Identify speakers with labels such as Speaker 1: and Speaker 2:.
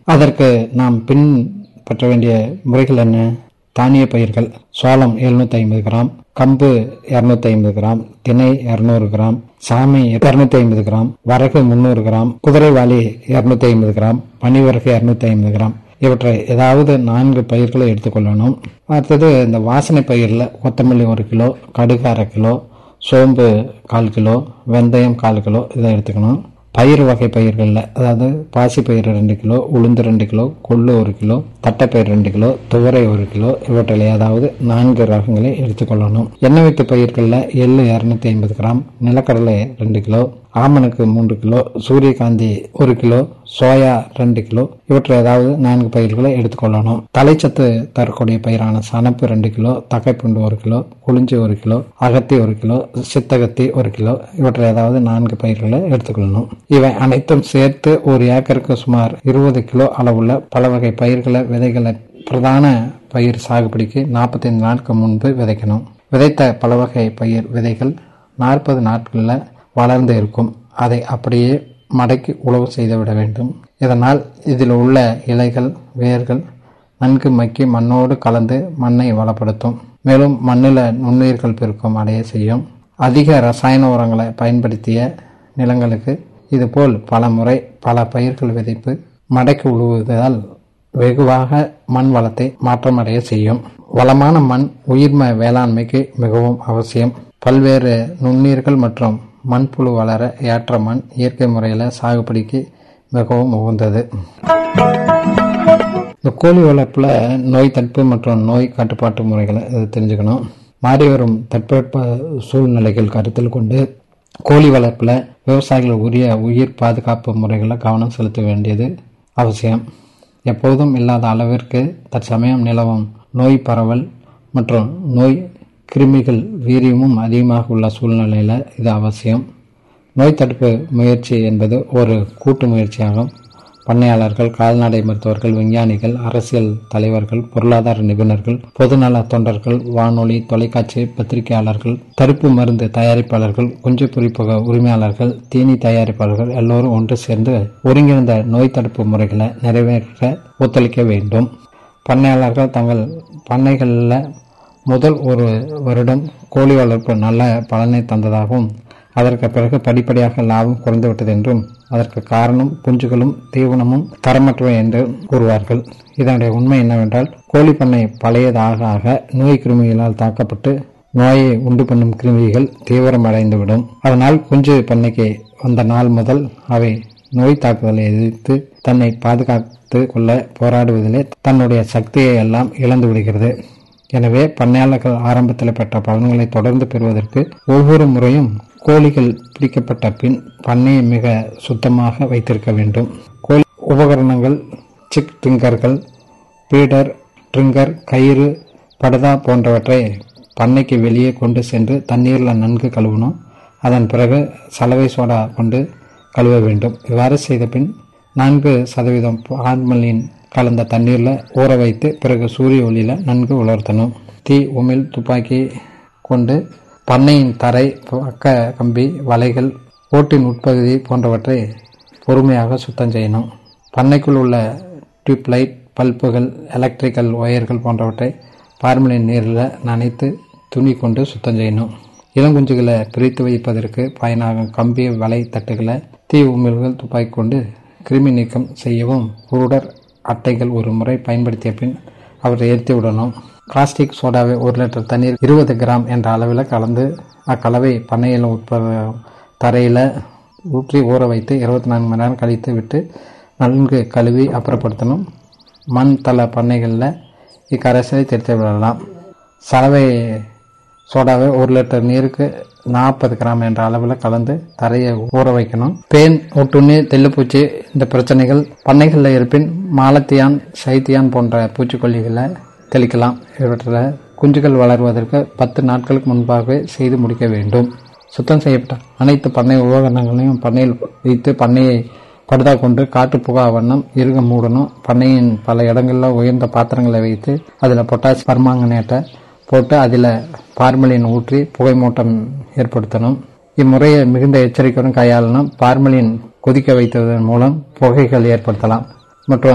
Speaker 1: அதற்கு நாம் பின்பற்ற வேண்டிய முறைகள் என்ன தானிய பயிர்கள் சோளம் 750 ஐம்பது கிராம் கம்பு 250 ஐம்பது கிராம் திணை 200 கிராம் சாமை 250 ஐம்பது கிராம் வரகு 300 கிராம் குதிரைவாலி 250 ஐம்பது கிராம் பனிவரகு 250 ஐம்பது கிராம் இவற்றை ஏதாவது நான்கு பயிர்களை எடுத்துக்கொள்ளணும் அடுத்தது இந்த வாசனை பயிரில் கொத்தமல்லி ஒரு கிலோ கடுகு அரை கிலோ சோம்பு கால் கிலோ வெந்தயம் கால் கிலோ இதை எடுத்துக்கணும் பயிர் வகை பயிர்களில் அதாவது பாசிப்பயிறு ரெண்டு கிலோ உளுந்து ரெண்டு கிலோ கொள்ளு ஒரு கிலோ தட்டைப்பயிர் ரெண்டு கிலோ துவரை ஒரு கிலோ இவற்றில் ஏதாவது நான்கு ரகங்களை எடுத்துக்கொள்ளணும் எண்ணெய் வித்து பயிர்களில் எள்ளு இரநூத்தி ஐம்பது கிராம் நிலக்கடலை ரெண்டு கிலோ ஆமணக்கு மூன்று கிலோ சூரியகாந்தி ஒரு கிலோ சோயா ரெண்டு கிலோ இவற்றை ஏதாவது நான்கு பயிர்களை எடுத்துக்கொள்ளணும் தலைச்சத்து தரக்கூடிய பயிரான சணப்பு ரெண்டு கிலோ தக்கைப்புண்டு ஒரு கிலோ குளிஞ்சி ஒரு கிலோ அகத்தி ஒரு கிலோ சித்தகத்தி ஒரு கிலோ இவற்றை ஏதாவது நான்கு பயிர்களை எடுத்துக்கொள்ளணும் இவை அனைத்தும் சேர்த்து ஒரு ஏக்கருக்கு சுமார் இருபது கிலோ அளவுள்ள பல வகை பயிர்களை விதைகளை பிரதான பயிர் சாகுபடிக்கு நாற்பத்தைந்து நாட்கள் முன்பு விதைக்கணும் விதைத்த பல வகை பயிர் விதைகள் நாற்பது நாட்களில் வளர்ந்து இருக்கும் அதை அப்படியே மடக்கி உழவு செய்துவிட வேண்டும் இதனால் இதில் உள்ள இலைகள் வேர்கள் நன்கு மக்கி மண்ணோடு கலந்து மண்ணை வளப்படுத்தும் மேலும் மண்ணில் நுண்ணுயிர்கள் பெருக்கம் அடைய செய்யும் அதிக ரசாயன உரங்களை பயன்படுத்திய நிலங்களுக்கு இதுபோல் பல முறை பல பயிர்கள் விதைப்பு மடக்கி உழுவுவதால் வெகுவாக மண் வளத்தை மாற்றமடைய செய்யும் வளமான மண் உயிர்ம வேளாண்மைக்கு மிகவும் அவசியம் பல்வேறு நுண்ணீர்கள் மற்றும் மண்புழு வளர ஏற்ற மண் இயற்கை முறையில் சாகுபடிக்கு மிகவும் உகந்தது இந்த கோழி வளர்ப்பில் நோய் தடுப்பு மற்றும் நோய் கட்டுப்பாட்டு முறைகளை இது தெரிஞ்சுக்கணும் மாறி வரும் தட்பவெட்ப சூழ்நிலைகள் கருத்தில் கொண்டு கோழி வளர்ப்பில் விவசாயிகள் உரிய உயிர் பாதுகாப்பு முறைகளில் கவனம் செலுத்த வேண்டியது அவசியம் எப்போதும் இல்லாத அளவிற்கு தற்சமயம் நிலவும் நோய் பரவல் மற்றும் நோய் கிருமிகள் வீரியமும் அதிகமாக உள்ள சூழ்நிலையில் இது அவசியம் நோய் தடுப்பு முயற்சி என்பது ஒரு கூட்டு முயற்சியாகும் பண்ணையாளர்கள் கால்நடை மருத்துவர்கள் விஞ்ஞானிகள் அரசியல் தலைவர்கள் பொருளாதார நிபுணர்கள் பொதுநல தொண்டர்கள் வானொலி தொலைக்காட்சி பத்திரிகையாளர்கள் தடுப்பு மருந்து தயாரிப்பாளர்கள் குஞ்சு பொறிப்பக உரிமையாளர்கள் தீனி தயாரிப்பாளர்கள் எல்லோரும் ஒன்று சேர்ந்து ஒருங்கிணைந்த நோய் தடுப்பு முறைகளை நிறைவேற்ற ஒத்துழைக்க வேண்டும் பண்ணையாளர்கள் தங்கள் பண்ணைகளில் முதல் ஒரு வருடம் கோழி வளர்ப்பு நல்ல பலனை தந்ததாகவும் அதற்கு பிறகு படிப்படியாக லாபம் குறைந்துவிட்டது என்றும் அதற்கு காரணம் குஞ்சுகளும் தீவனமும் தரமற்றவை என்று கூறுவார்கள் இதனுடைய உண்மை என்னவென்றால் கோழி பண்ணை பழையதாக ஆக நோய் கிருமிகளால் தாக்கப்பட்டு நோயை உண்டு பண்ணும் கிருமிகள் தீவிரமடைந்துவிடும் அதனால் குஞ்சு பண்ணைக்கு வந்த நாள் முதல் அவை நோய் தாக்குதலை எதிர்த்து தன்னை பாதுகாத்து கொள்ள போராடுவதிலே தன்னுடைய சக்தியை எல்லாம் இழந்து விடுகிறது எனவே பண்ணையாளர்கள் ஆரம்பத்தில் பெற்ற பலன்களை தொடர்ந்து பெறுவதற்கு ஒவ்வொரு முறையும் கோழிகள் பிடிக்கப்பட்ட பின் பண்ணையை மிக சுத்தமாக வைத்திருக்க வேண்டும் கோழி உபகரணங்கள் சிக் ட்ரிங்கர்கள் பீடர் ட்ரிங்கர் கயிறு படுதா போன்றவற்றை பண்ணைக்கு வெளியே கொண்டு சென்று தண்ணீரில் நன்கு கழுவணும் அதன் பிறகு சலவை சோடா கொண்டு கழுவ வேண்டும் இவ்வாறு செய்த பின் நான்கு சதவீதம் ஹார்மலின் கலந்த தண்ணீரில் ஊற வைத்து பிறகு சூரிய ஒளியில் நன்கு உலர்த்தணும் தீ உமிழ் துப்பாக்கி கொண்டு பண்ணையின் தரை பக்க கம்பி வலைகள் ஓட்டின் உட்பகுதி போன்றவற்றை பொறுமையாக சுத்தம் செய்யணும் பண்ணைக்குள் உள்ள டியூப் லைட் பல்புகள் எலக்ட்ரிக்கல் ஒயர்கள் போன்றவற்றை பார்மலின் நீரில் நனைத்து துணி கொண்டு சுத்தம் செய்யணும் இளங்குஞ்சுகளை பிரித்து வைப்பதற்கு பயனாகும் கம்பி வலை தட்டுகளை தீ உமிழ்கள் துப்பாக்கி கொண்டு கிருமி நீக்கம் செய்யவும் புருடர் அட்டைகள் ஒரு முறை பயன்படுத்திய பின் அவற்றை ஏற்றி விடணும் பிளாஸ்டிக் சோடாவை ஒரு லிட்டர் தண்ணீர் இருபது கிராம் என்ற அளவில் கலந்து அக்கலவை பண்ணையில் உட்பட தரையில் ஊற்றி ஊற வைத்து இருபத்தி நான்கு மணி நேரம் கழித்து விட்டு நன்கு கழுவி அப்புறப்படுத்தணும் மண் தள பண்ணைகளில் இக்கரைசலை தெரித்து விடலாம் சலவை சோடாவை ஒரு லிட்டர் நீருக்கு நாற்பது கிராம் என்ற அளவில் கலந்து தரையை ஊற வைக்கணும் பேன் ஒட்டுண்ணி தெல்லுப்பூச்சி இந்த பிரச்சனைகள் பண்ணைகளில் இருப்பின் மாலத்தியான் சைத்தியான் போன்ற பூச்சிக்கொல்லிகளை தெளிக்கலாம் இவற்றில் குஞ்சுகள் வளர்வதற்கு பத்து நாட்களுக்கு முன்பாகவே செய்து முடிக்க வேண்டும் சுத்தம் செய்யப்பட்ட அனைத்து பண்ணை உபகரணங்களையும் பண்ணையில் வைத்து பண்ணையை படுதா கொண்டு காட்டு புகா வண்ணம் இருக மூடணும் பண்ணையின் பல இடங்களில் உயர்ந்த பாத்திரங்களை வைத்து அதில் பொட்டாசி பர்மாங்கனேட்டை போட்டு அதில் பார்மலின் ஊற்றி புகை மூட்டம் ஏற்படுத்தணும் இம்முறையை மிகுந்த எச்சரிக்கையுடன் கையாளணும் பார்மலின் கொதிக்க வைத்ததன் மூலம் புகைகள் ஏற்படுத்தலாம் மற்றும்